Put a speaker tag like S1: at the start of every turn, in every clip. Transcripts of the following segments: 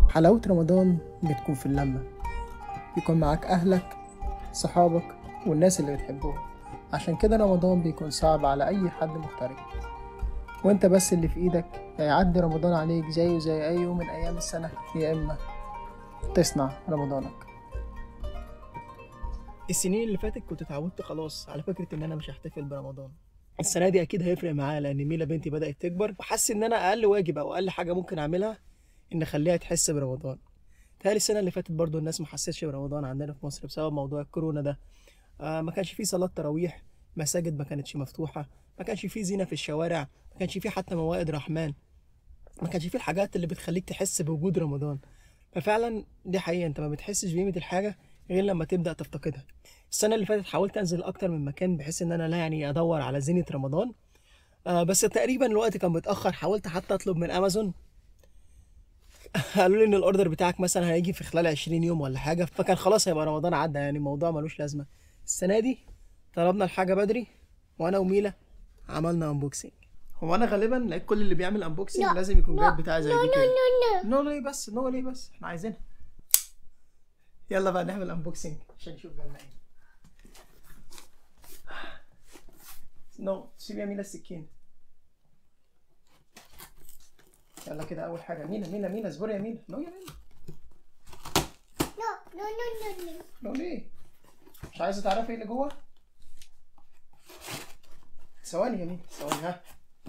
S1: حلاوة رمضان بتكون في اللمة يكون معاك أهلك صحابك والناس اللي بتحبهم عشان كده رمضان بيكون صعب على أي حد مغترب وانت بس اللي في ايدك هيعدي رمضان عليك زيه زي أي يوم من أيام السنة يا إما تصنع رمضانك السنين اللي فاتت كنت اتعودت خلاص على فكرة إن أنا مش هحتفل برمضان السنة دي أكيد هيفرق معايا لأن ميلا بنتي بدأت تكبر وحاسس إن أنا أقل واجب أو أقل حاجة ممكن أعملها إن أخليها تحس برمضان تهيألي السنة اللي فاتت برضو الناس ما حسيتش برمضان عندنا في مصر بسبب موضوع الكورونا ده آه ما كانش فيه صلاة تراويح مساجد ما كانتش مفتوحة ما كانش فيه زينة في الشوارع ما كانش فيه حتى موائد رحمن ما كانش فيه الحاجات اللي بتخليك تحس بوجود رمضان ففعلا دي حقيقة انت ما بتحسش بقيمة الحاجة غير لما تبدأ تفتقدها السنة اللي فاتت حاولت انزل اكتر من مكان بحيث ان انا لا يعني ادور على زينة رمضان آه بس تقريبا الوقت كان متأخر حاولت حتى اطلب من امازون قالوا لي ان الاوردر بتاعك مثلا هيجي في خلال 20 يوم ولا حاجة فكان خلاص هيبقى رمضان عدى يعني الموضوع ملوش لازمة السنة دي طلبنا الحاجة بدري وانا وميلا عملنا انبوكسنج هو انا غالبا لقيت كل اللي بيعمل انبوكسنج
S2: لا،
S1: لازم يكون
S2: لا،
S1: جايب بتاع زي
S2: لا
S1: دي
S2: لا
S1: كده
S2: لا لا
S1: نو ليه بس نو ليه بس احنا عايزينها يلا بقى نعمل انبوكسنج عشان نشوف جالنا ايه نو سيب يا مينا السكين يلا كده اول حاجه مينا مينا مينا اصبري يا مينا نو يا مينا
S2: لا لا لا لا
S1: نو ليه مش عايزه تعرفي ايه اللي جوه ثواني يا مينا ثواني ها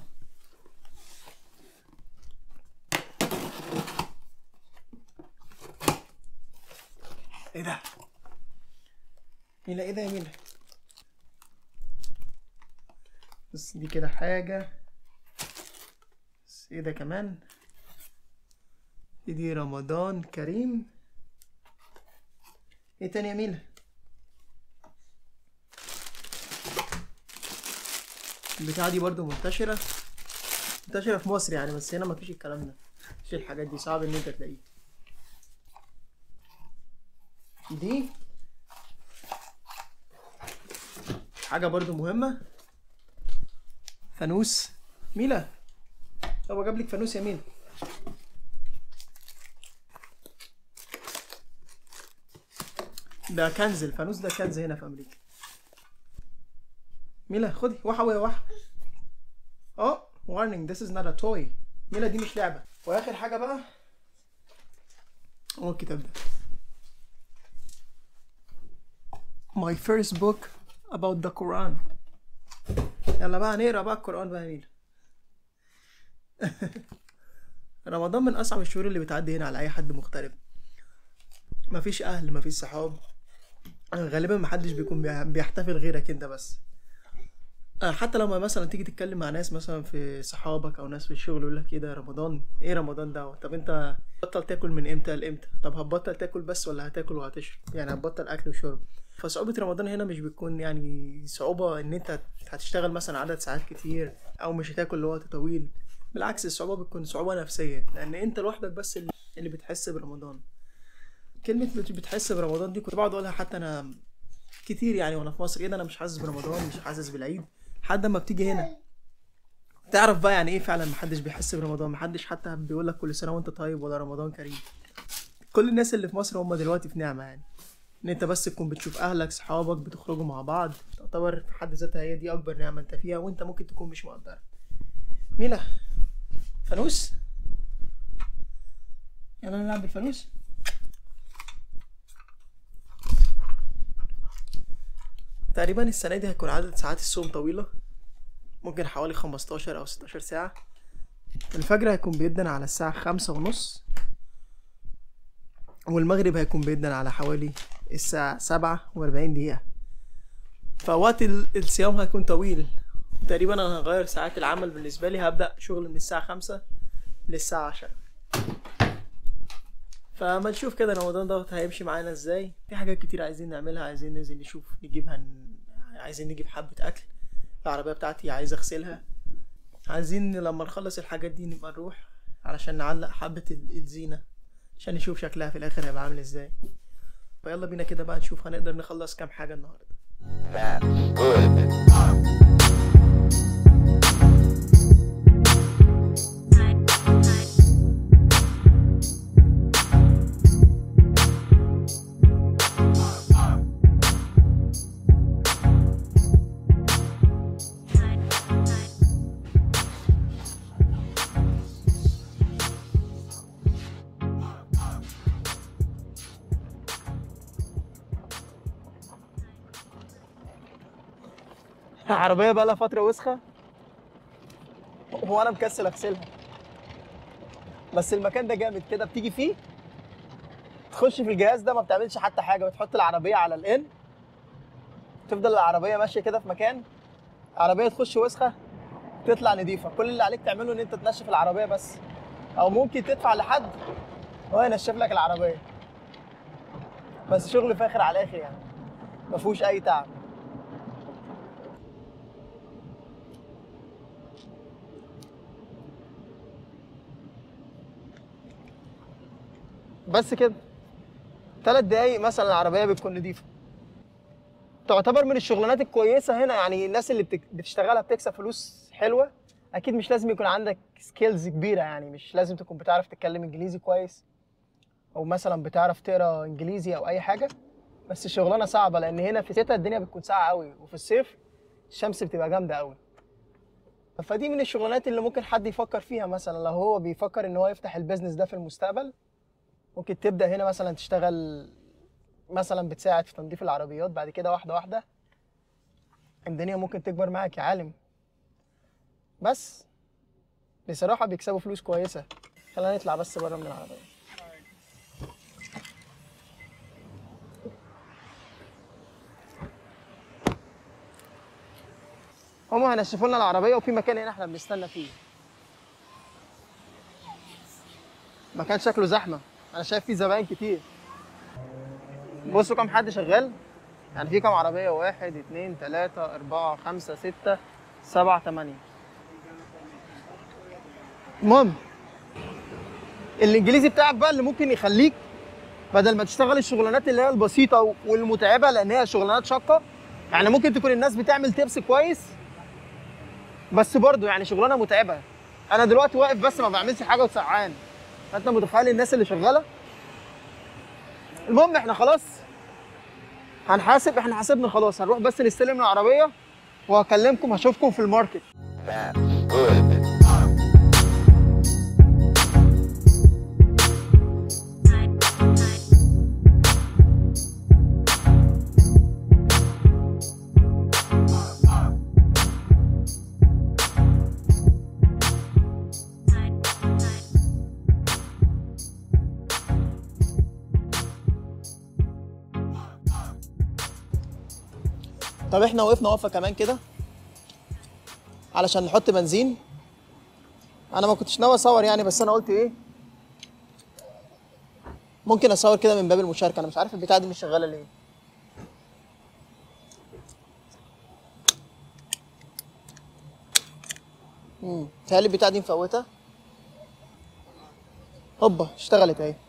S1: ايه ده مينا ايه ده يا مينا بس دي كده حاجة بس ايه ده كمان دي رمضان كريم ايه تاني يا مينا البتاعة دي برضو منتشرة منتشرة في مصر يعني بس هنا مفيش الكلام ده مفيش الحاجات دي صعب ان انت تلاقيه دي حاجة برضو مهمة فانوس ميلا هو جاب لك فانوس يا ميلا ده كنز الفانوس ده كنز هنا في امريكا ميلا خدي واحد ويا واحد اه warning this is not a toy ميلا دي مش لعبة واخر حاجة بقى هو الكتاب ده my first book about the Quran يلا بقى نقرا بقى القرآن بقى يا ميلا رمضان من أصعب الشهور اللي بتعدي هنا على أي حد مغترب مفيش أهل مفيش صحاب غالبا محدش بيكون بيح- بيحتفل غيرك انت بس آه، حتى لما مثلا تيجي تتكلم مع ناس مثلا في صحابك او ناس في الشغل يقول لك ايه ده رمضان ايه رمضان ده طب انت بطل تاكل من امتى لامتى طب هتبطل تاكل بس ولا هتاكل وهتشرب يعني هتبطل اكل وشرب فصعوبة رمضان هنا مش بتكون يعني صعوبة ان انت هتشتغل مثلا عدد ساعات كتير او مش هتاكل لوقت طويل بالعكس الصعوبة بتكون صعوبة نفسية لان انت لوحدك بس اللي, اللي بتحس برمضان كلمة بت- بتحس برمضان دي كنت بقعد اقولها حتى انا كتير يعني وانا في مصر ايه ده انا مش حاسس برمضان مش حاسس بالعيد لحد ما بتيجي هنا تعرف بقى يعني ايه فعلا محدش بيحس برمضان محدش حتى بيقول لك كل سنه وانت طيب ولا رمضان كريم كل الناس اللي في مصر هم دلوقتي في نعمه يعني ان انت بس تكون بتشوف اهلك صحابك بتخرجوا مع بعض تعتبر في حد ذاتها هي دي اكبر نعمه انت فيها وانت ممكن تكون مش مقدرها ميلا فانوس يلا نلعب بالفانوس تقريبا السنة دي هيكون عدد ساعات الصوم طويلة ممكن حوالي 15 أو 16 ساعة الفجر هيكون بيدن على الساعة خمسة ونص والمغرب هيكون بيدن على حوالي الساعة سبعة وأربعين دقيقة فوقت ال- الصيام هيكون طويل تقريبا أنا هغير ساعات العمل بالنسبة لي هبدأ شغل من الساعة خمسة للساعة عشرة فما نشوف كده رمضان دوت هيمشي معانا ازاي في حاجات كتير عايزين نعملها عايزين ننزل نشوف نجيبها ن... عايزين نجيب حبة أكل العربية بتاعتي عايز أغسلها عايزين لما نخلص الحاجات دي نبقى نروح علشان نعلق حبة ال- الزينة عشان نشوف شكلها في الآخر هيبقى عامل ازاي فيلا بينا كده بقى نشوف هنقدر نخلص كام حاجة النهاردة عربيه بقى لها فتره وسخه هو انا مكسل اغسلها بس المكان ده جامد كده بتيجي فيه تخش في الجهاز ده ما بتعملش حتى حاجه بتحط العربيه على الان تفضل العربيه ماشيه كده في مكان عربيه تخش وسخه تطلع نظيفه كل اللي عليك تعمله ان انت تنشف العربيه بس او ممكن تدفع لحد هو ينشف لك العربيه بس شغل فاخر على الاخر يعني ما فيهوش اي تعب بس كده ثلاث دقايق مثلا العربيه بتكون نظيفه تعتبر من الشغلانات الكويسه هنا يعني الناس اللي بتك... بتشتغلها بتكسب فلوس حلوه اكيد مش لازم يكون عندك سكيلز كبيره يعني مش لازم تكون بتعرف تتكلم انجليزي كويس او مثلا بتعرف تقرا انجليزي او اي حاجه بس الشغلانه صعبه لان هنا في الشتاء الدنيا بتكون ساقعه قوي وفي الصيف الشمس بتبقى جامده قوي فدي من الشغلانات اللي ممكن حد يفكر فيها مثلا لو هو بيفكر ان هو يفتح البيزنس ده في المستقبل ممكن تبدا هنا مثلا تشتغل مثلا بتساعد في تنظيف العربيات بعد كده واحده واحده الدنيا ممكن تكبر معاك يا عالم بس بصراحه بيكسبوا فلوس كويسه خلينا نطلع بس بره من العربيه هما هينشفوا لنا العربيه وفي مكان هنا احنا بنستنى فيه مكان شكله زحمه انا شايف فيه زباين كتير بصوا كم حد شغال يعني في كم عربيه واحد اتنين تلاته اربعه خمسه سته سبعه تمانيه المهم الانجليزي بتاعك بقى اللي ممكن يخليك بدل ما تشتغل الشغلانات اللي هي البسيطه والمتعبه لان هي شغلانات شاقه يعني ممكن تكون الناس بتعمل تبس كويس بس برضه يعني شغلانه متعبه انا دلوقتي واقف بس ما بعملش حاجه وسعان فانت متخيل الناس اللي شغاله المهم احنا خلاص هنحاسب احنا حاسبنا خلاص هنروح بس نستلم العربيه وهكلمكم هشوفكم في الماركت طب احنا وقفنا وقفه كمان كده علشان نحط بنزين انا ما كنتش ناوي اصور يعني بس انا قلت ايه ممكن اصور كده من باب المشاركه انا مش عارف البتاعه دي مش شغاله ليه امم تهيألي البتاعه دي مفوته هوبا اشتغلت اهي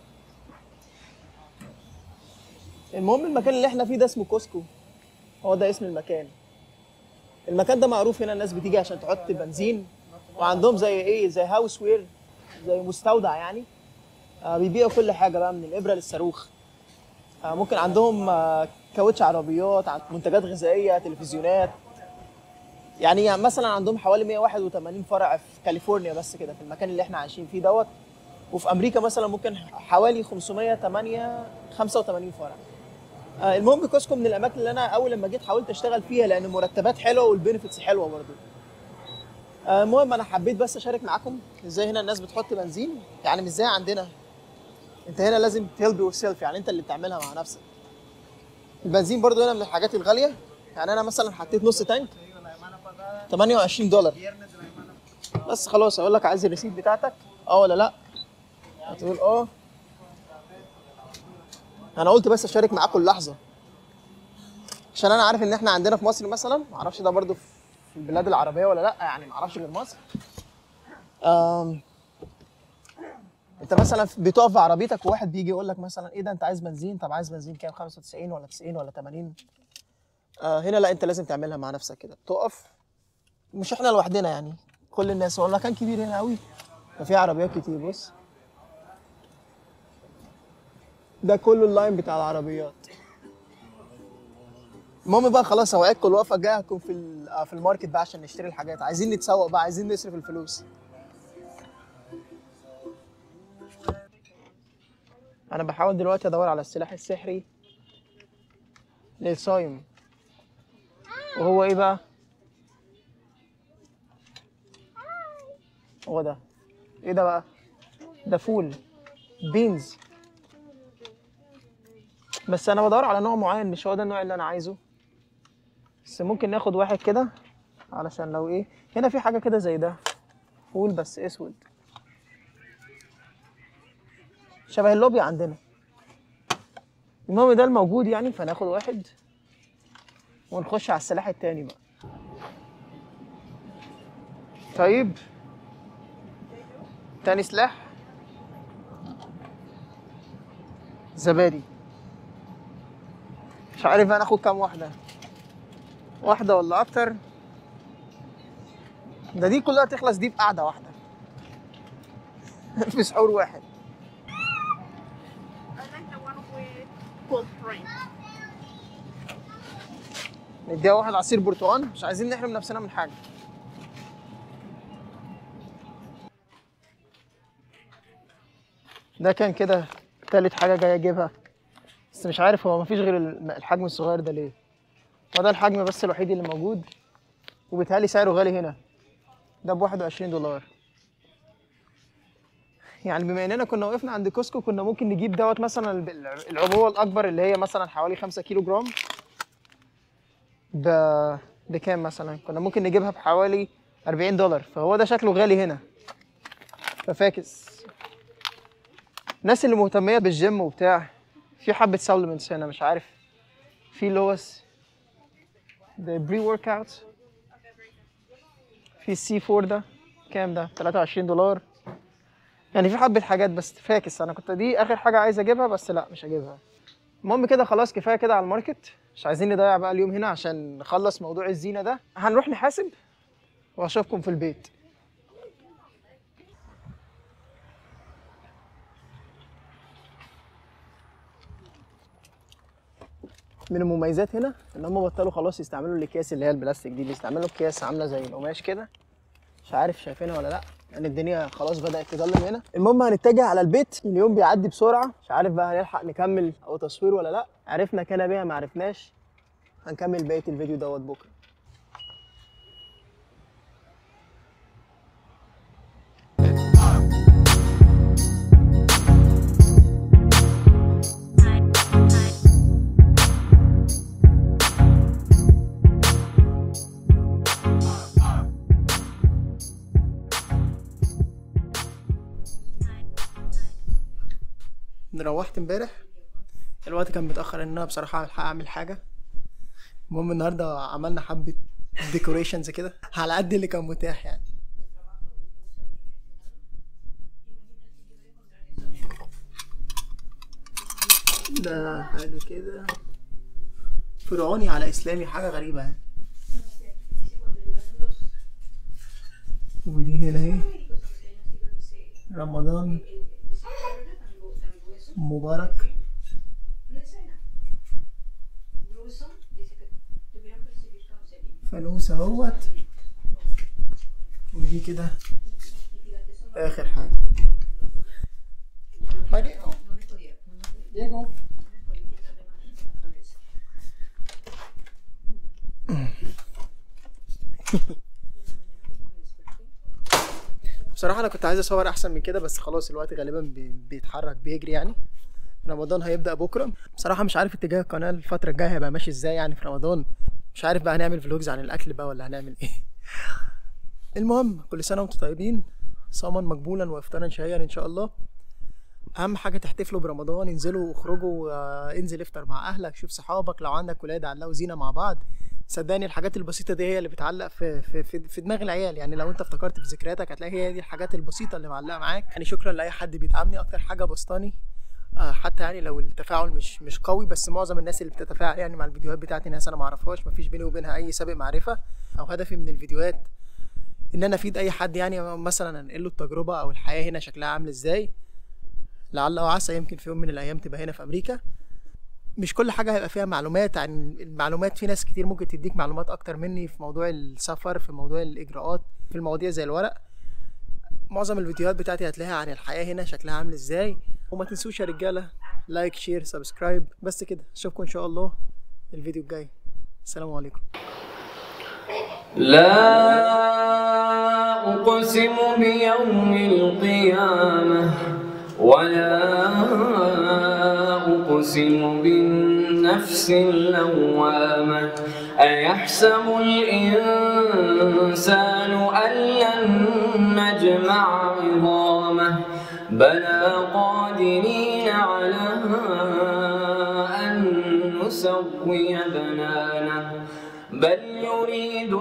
S1: المهم المكان اللي احنا فيه ده اسمه كوسكو هو ده اسم المكان المكان ده معروف هنا الناس بتيجي عشان تحط بنزين وعندهم زي ايه زي هاوس وير زي مستودع يعني آه بيبيعوا كل حاجه بقى من الابره للصاروخ آه ممكن عندهم آه كاوتش عربيات ع- منتجات غذائيه تلفزيونات يعني, يعني مثلا عندهم حوالي 181 فرع في كاليفورنيا بس كده في المكان اللي احنا عايشين فيه دوت وفي امريكا مثلا ممكن حوالي 508 85 فرع آه، المهم كوسكو من الاماكن اللي انا اول لما جيت حاولت اشتغل فيها لان المرتبات حلوه والبينفيتس حلوه برضو آه، المهم انا حبيت بس اشارك معاكم ازاي هنا الناس بتحط بنزين يعني مش زي عندنا انت هنا لازم تهيلب يور سيلف يعني انت اللي بتعملها مع نفسك البنزين برضو هنا من الحاجات الغاليه يعني انا مثلا حطيت نص تانك 28 دولار بس خلاص اقول لك عايز الريسيت بتاعتك اه ولا لا هتقول اه انا قلت بس اشارك معاكم اللحظه عشان انا عارف ان احنا عندنا في مصر مثلا معرفش ده برضو في البلاد العربيه ولا لا يعني معرفش غير مصر أم... انت مثلا بتقف في عربيتك وواحد بيجي يقول لك مثلا ايه ده انت عايز بنزين طب عايز بنزين كام 95 ولا 90 ولا 80 آه هنا لا انت لازم تعملها مع نفسك كده تقف مش احنا لوحدنا يعني كل الناس هو المكان كبير هنا قوي ففي عربيات كتير بص ده كله اللاين بتاع العربيات المهم بقى خلاص اوعدكم الوقفه الجايه هكون في ال- آه، في الماركت بقى عشان نشتري الحاجات عايزين نتسوق بقى عايزين نصرف الفلوس انا بحاول دلوقتي ادور على السلاح السحري للصايم وهو ايه بقى هو ده ايه ده بقى ده فول بينز بس انا بدور على نوع معين مش هو ده النوع اللي انا عايزه بس ممكن ناخد واحد كده علشان لو ايه هنا في حاجه كده زي ده فول بس اسود شبه اللوبيا عندنا المهم ده الموجود يعني فناخد واحد ونخش على السلاح التاني بقى طيب تاني سلاح زبادي مش عارف بقى ناخد كام واحدة واحدة ولا أكتر ده دي كلها تخلص دي بقعدة واحدة في سحور واحد
S2: I like the one with cold drink.
S1: نديها واحد عصير برتقال مش عايزين نحرم نفسنا من حاجة ده كان كده تالت حاجة جاي أجيبها بس مش عارف هو مفيش غير الم- الحجم الصغير ده ليه هو ده الحجم بس الوحيد اللي موجود وبيتهيألي سعره غالي هنا ده بواحد وعشرين دولار يعني بما اننا كنا وقفنا عند كوسكو كنا ممكن نجيب دوت مثلا الب- العبوه الاكبر اللي هي مثلا حوالي 5 كيلو جرام ب بكام مثلا كنا ممكن نجيبها بحوالي 40 دولار فهو ده شكله غالي هنا ففاكس الناس اللي مهتمية بالجيم وبتاع في حبة سبلمنتس هنا مش عارف في اللي هو ده بري ورك اوت في السي 4 ده كام ده 23 دولار يعني في حبة حاجات بس فاكس انا كنت دي اخر حاجة عايز اجيبها بس لا مش هجيبها المهم كده خلاص كفايه كده على الماركت مش عايزين نضيع بقى اليوم هنا عشان نخلص موضوع الزينه ده هنروح نحاسب واشوفكم في البيت من المميزات هنا ان هم بطلوا خلاص يستعملوا الاكياس اللي هي البلاستيك دي بيستعملوا اكياس عامله زي القماش كده مش عارف شايفينها ولا لا يعني الدنيا خلاص بدأت تظلم هنا المهم هنتجه على البيت اليوم بيعدي بسرعة مش عارف بقى هنلحق نكمل أو تصوير ولا لا عرفنا كان بيها ما عرفناش هنكمل بقية الفيديو دوت بكرة روحت امبارح الوقت كان متأخر ان انا بصراحة الحق اعمل حاجة المهم النهاردة عملنا حبة ديكوريشنز كده على قد اللي كان متاح يعني ده حاجة كده فرعوني على اسلامي حاجة غريبة يعني ودي hena اهي رمضان مبارك فانوس اهوت ودي كده اخر حاجه Diego. Diego. بصراحة أنا كنت عايز أصور أحسن من كده بس خلاص الوقت غالبا بي- بيتحرك بيجري يعني رمضان هيبدأ بكرة بصراحة مش عارف اتجاه القناة الفترة الجاية هيبقى ماشي ازاي يعني في رمضان مش عارف بقى هنعمل فلوجز عن الأكل بقى ولا هنعمل ايه المهم كل سنة وانتم طيبين صوما مقبولا وافطارا شهيا ان شاء الله اهم حاجه تحتفلوا برمضان انزلوا اخرجوا آه، انزل افطر مع اهلك شوف صحابك لو عندك ولاد علقوا زينه مع بعض صدقني الحاجات البسيطه دي هي اللي بتعلق في في في, في دماغ العيال يعني لو انت افتكرت في ذكرياتك هتلاقي هي دي الحاجات البسيطه اللي معلقه معاك يعني شكرا لاي حد بيدعمني اكتر حاجه بسطاني آه، حتى يعني لو التفاعل مش مش قوي بس معظم الناس اللي بتتفاعل يعني مع الفيديوهات بتاعتي ناس انا ما اعرفهاش مفيش بيني وبينها اي سابق معرفه او هدفي من الفيديوهات ان انا افيد اي حد يعني مثلا انقل له التجربه او الحياه هنا شكلها عامل ازاي لعل وعسى يمكن في يوم من الايام تبقى هنا في امريكا مش كل حاجه هيبقى فيها معلومات عن المعلومات في ناس كتير ممكن تديك معلومات اكتر مني في موضوع السفر في موضوع الاجراءات في المواضيع زي الورق معظم الفيديوهات بتاعتي هتلاقيها عن الحياه هنا شكلها عامل ازاي وما تنسوش يا رجاله لايك شير سبسكرايب بس كده اشوفكم ان شاء الله الفيديو الجاي السلام عليكم
S3: لا أقسم بيوم ولا أقسم بالنفس اللوامة أيحسب الإنسان أن لن نجمع عظامه بلى قادرين على أن نسوي بنانه بل يريد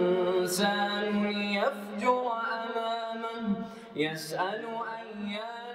S3: الإنسان ليفجر أمامه يسأل أيان